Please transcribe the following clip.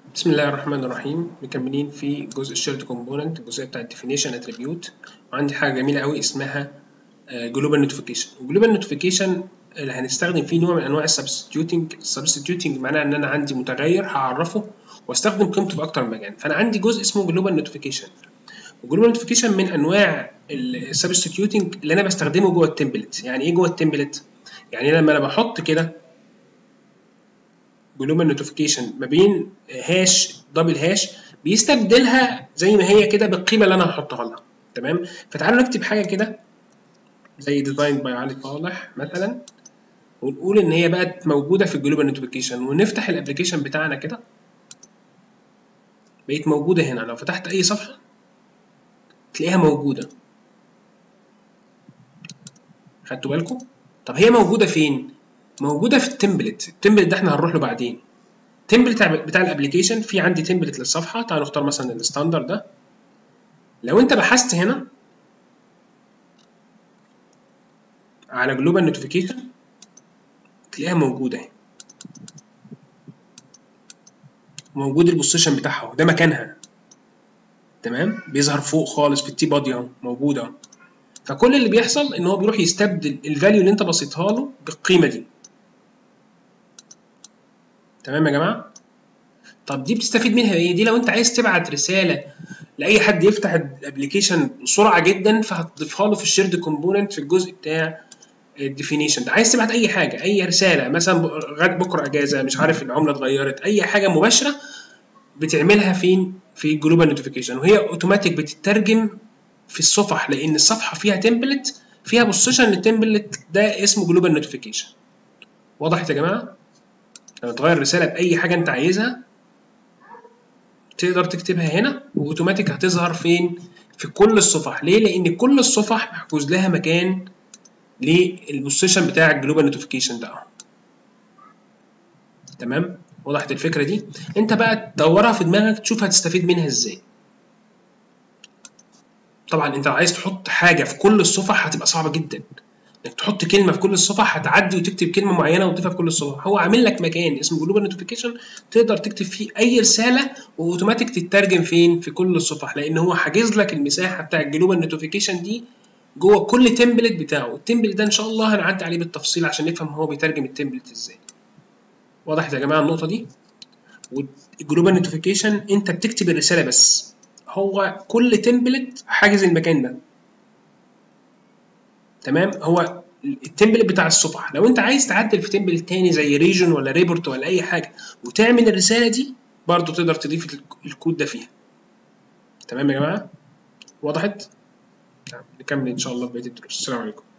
بسم الله الرحمن الرحيم مكملين في جزء الشيرد كومبوننت الجزء بتاع الديفينيشن اتريبيوت وعندي حاجه جميله قوي اسمها جلوبال نوتيفيكيشن الجلوبال نوتيفيكيشن اللي هنستخدم فيه نوع من انواع السبستيوتنج السبستيوتنج معناه ان انا عندي متغير هعرفه واستخدم قيمته في اكتر من مكان فانا عندي جزء اسمه جلوبال نوتيفيكيشن والجلوبال نوتيفيكيشن من انواع السبستيوتنج اللي انا بستخدمه جوه التمبلت يعني ايه جوه التمبلت يعني لما انا بحط كده جلوبال نوتيفيكيشن ما بين هاش دبل هاش بيستبدلها زي ما هي كده بالقيمه اللي انا هحطها لها تمام فتعالوا نكتب حاجه كده زي ديزاين باي علي صالح مثلا ونقول ان هي بقت موجوده في الجلوبال نوتيفيكيشن ونفتح الابلكيشن بتاعنا كده بقت موجوده هنا لو فتحت اي صفحه تلاقيها موجوده خدتوا بالكم طب هي موجوده فين موجوده في التمبلت التمبلت ده احنا هنروح له بعدين التمبلت بتاع الابلكيشن في عندي تمبلت للصفحه تعالوا نختار مثلا الستاندرد ده لو انت بحثت هنا على جلوبال نوتيفيكيشن تلاقيها موجوده اهي موجود البوزيشن بتاعها ده مكانها تمام بيظهر فوق خالص في التي بادي اهو موجود اهو فكل اللي بيحصل ان هو بيروح يستبدل الفاليو اللي انت بسيطها له بالقيمه دي تمام يا جماعه طب دي بتستفيد منها ايه دي لو انت عايز تبعت رساله لاي حد يفتح الابلكيشن بسرعه جدا فهتضيفها له في الشيرد كومبوننت في الجزء بتاع الديفينيشن ده عايز تبعت اي حاجه اي رساله مثلا غد بكره اجازه مش عارف العمله اتغيرت اي حاجه مباشره بتعملها فين في الجلوبال نوتيفيكيشن وهي اوتوماتيك بتترجم في الصفح لان الصفحه فيها تمبلت فيها بوزيشن للتمبلت ده اسمه جلوبال نوتيفيكيشن وضحت يا جماعه لما تغير رساله باي حاجه انت عايزها تقدر تكتبها هنا واوتوماتيك هتظهر فين في كل الصفح ليه لان كل الصفح محجوز لها مكان للبوزيشن بتاع الجلوبال نوتيفيكيشن ده تمام وضحت الفكره دي انت بقى تدورها في دماغك تشوف هتستفيد منها ازاي طبعا انت لو عايز تحط حاجه في كل الصفح هتبقى صعبه جدا انك تحط كلمه في كل الصفح هتعدي وتكتب كلمه معينه وتضيفها في كل الصفح هو عامل لك مكان اسمه جلوبال نوتيفيكيشن تقدر تكتب فيه اي رساله واوتوماتيك تترجم فين في كل الصفح لان هو حاجز لك المساحه بتاع الجلوبال نوتيفيكيشن دي جوه كل تمبلت بتاعه التمبلت ده ان شاء الله هنعدي عليه بالتفصيل عشان نفهم هو بيترجم التمبلت ازاي وضحت يا جماعه النقطه دي والجلوبال نوتيفيكيشن انت بتكتب الرساله بس هو كل تمبلت حاجز المكان ده تمام هو التمبلت بتاع الصفحه لو انت عايز تعدل في تمبلت تاني زي ريجن ولا ريبورت ولا اي حاجه وتعمل الرساله دي برضو تقدر تضيف الكود ده فيها تمام يا جماعه وضحت نكمل ان شاء الله في بقيه الدروس السلام عليكم